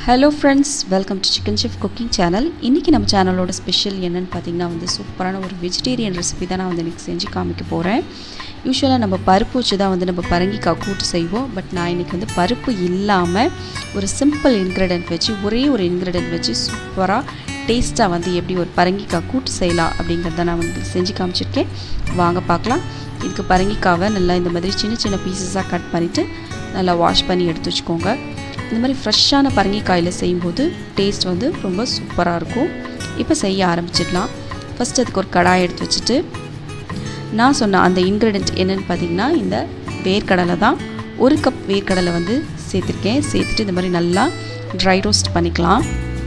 hello friends welcome to chicken chef cooking channel இன்றைக்கி நம்ம சேனலோட ஸ்பெஷல் என்னென்னு பார்த்தீங்கன்னா வந்து சூப்பரான ஒரு வெஜிடேரியன் ரெசிபி தான் நான் வந்து இன்றைக்கி செஞ்சு காமிக்க போகிறேன் யூஸ்வலாக நம்ம பருப்பு வச்சு தான் வந்து நம்ம பரங்கிக்காய் கூட்டு செய்வோம் பட் நான் இன்றைக்கி வந்து பருப்பு இல்லாமல் ஒரு சிம்பிள் இன்க்ரீடியன்ட் வச்சு ஒரே ஒரு இன்க்ரீடியன்ட் வச்சு சூப்பராக டேஸ்ட்டாக வந்து எப்படி ஒரு பரங்கிக்காய் கூட்டு செய்யலாம் அப்படிங்கிறத நான் வந்து செஞ்சு காமிச்சிருக்கேன் வாங்க பார்க்கலாம் இதுக்கு பரங்கிக்காவை நல்லா இந்த மாதிரி சின்ன சின்ன பீசஸாக கட் பண்ணிவிட்டு நல்லா வாஷ் பண்ணி எடுத்து வச்சுக்கோங்க இந்த மாதிரி ஃப்ரெஷ்ஷான பரங்கிக்காயில் செய்யும்போது டேஸ்ட் வந்து ரொம்ப சூப்பராக இருக்கும் இப்போ செய்ய ஆரம்பிச்சிடலாம் ஃபஸ்ட் அதுக்கு ஒரு கடாய் எடுத்து வச்சுட்டு நான் சொன்ன அந்த இன்க்ரீடியன்ட் என்னென்னு பார்த்தீங்கன்னா இந்த வேர்க்கடலை தான் ஒரு கப் வேர்க்கடலை வந்து சேர்த்துருக்கேன் சேர்த்துட்டு இந்த மாதிரி நல்லா ட்ரை ரோஸ்ட் பண்ணிக்கலாம்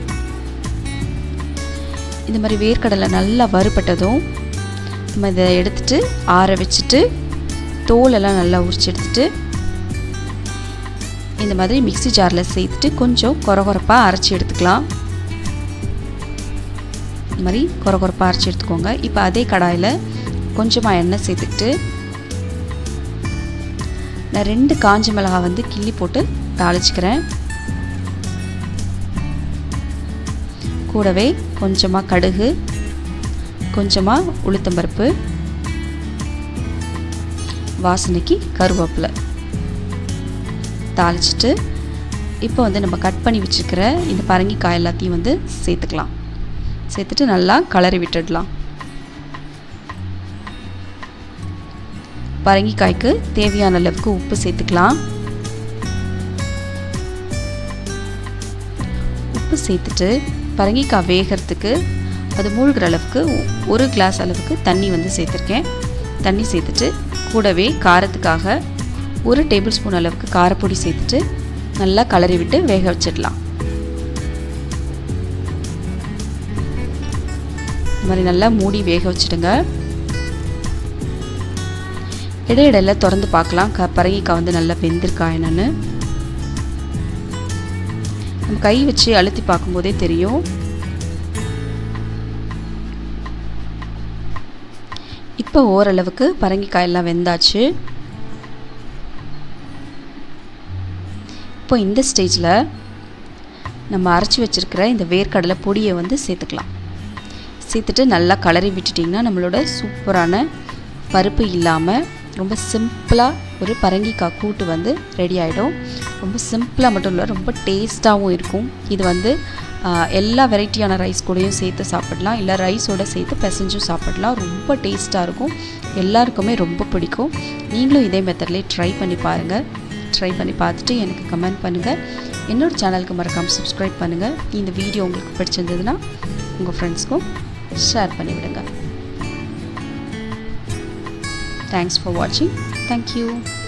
இந்த மாதிரி வேர்க்கடலை நல்லா வறுபட்டதும் நம்ம இதை எடுத்துகிட்டு ஆற வச்சுட்டு தோலெல்லாம் நல்லா உரிச்சு எடுத்துகிட்டு இந்த மாதிரி மிக்சி ஜாரில் சேர்த்துட்டு கொஞ்சம் கொரகொரப்பாக அரைச்சி எடுத்துக்கலாம் இந்த மாதிரி கொரகொரப்பாக அரைச்சி எடுத்துக்கோங்க இப்போ அதே கடாயில் கொஞ்சமாக எண்ணெய் சேர்த்துக்கிட்டு நான் ரெண்டு காஞ்ச மிளகாய் வந்து கிள்ளி போட்டு தாளிச்சிக்கிறேன் கூடவே கொஞ்சமாக கடுகு கொஞ்சமாக உளுத்தம்பருப்பு வாசனைக்கு கருவேப்பிலை தாளிச்சிட்டு இப்போ வந்து நம்ம கட் பண்ணி வச்சுருக்கிற இந்த பரங்கிக்காய் எல்லாத்தையும் வந்து சேர்த்துக்கலாம் சேர்த்துட்டு நல்லா கலரி விட்டுடலாம் பரங்கிக்காய்க்கு தேவையான அளவுக்கு உப்பு சேர்த்துக்கலாம் உப்பு சேர்த்துட்டு பரங்கிக்காய் வேகிறதுக்கு அது மூழ்கிற அளவுக்கு ஒரு கிளாஸ் அளவுக்கு தண்ணி வந்து சேர்த்துருக்கேன் தண்ணி சேர்த்துட்டு கூடவே காரத்துக்காக ஒரு டேபிள் ஸ்பூன் அளவுக்கு காரப்பொடி சேர்த்துட்டு நல்லா கலரி விட்டு வேக வச்சிடலாம் இந்த மாதிரி நல்லா மூடி வேக வச்சுடுங்க இடையிடையில் திறந்து பார்க்கலாம் க பரங்கிக்காய் வந்து நல்லா வெந்திருக்கா என்னன்னு நம்ம கை வச்சு அழுத்தி பார்க்கும்போதே தெரியும் இப்போ ஓரளவுக்கு பரங்கிக்காய் எல்லாம் வெந்தாச்சு இப்போ இந்த ஸ்டேஜில் நம்ம அரைச்சி வச்சுருக்கிற இந்த வேர்க்கடலை பொடியை வந்து சேர்த்துக்கலாம் சேர்த்துட்டு நல்லா கலரி விட்டுட்டிங்கன்னா நம்மளோட சூப்பரான பருப்பு இல்லாமல் ரொம்ப சிம்பிளாக ஒரு பரங்கிக்காய் கூட்டு வந்து ரெடி ஆகிடும் ரொம்ப சிம்பிளாக மட்டும் இல்லை ரொம்ப டேஸ்ட்டாகவும் இருக்கும் இது வந்து எல்லா வெரைட்டியான ரைஸ் கூடயும் சேர்த்து சாப்பிடலாம் இல்லை ரைஸோடு சேர்த்து பிசைஞ்சும் சாப்பிடலாம் ரொம்ப டேஸ்ட்டாக இருக்கும் எல்லாருக்குமே ரொம்ப பிடிக்கும் நீங்களும் இதே மெத்தட்லேயே ட்ரை பண்ணி பாருங்கள் ட்ரை பண்ணி பார்த்துட்டு எனக்கு கமெண்ட் பண்ணுங்கள் என்னோடய சேனலுக்கு மறக்காமல் சப்ஸ்கிரைப் பண்ணுங்கள் இந்த வீடியோ உங்களுக்கு பிடிச்சிருந்ததுன்னா உங்கள் ஃப்ரெண்ட்ஸ்க்கும் ஷேர் பண்ணிவிடுங்க தேங்க்ஸ் ஃபார் வாட்சிங் தேங்க்யூ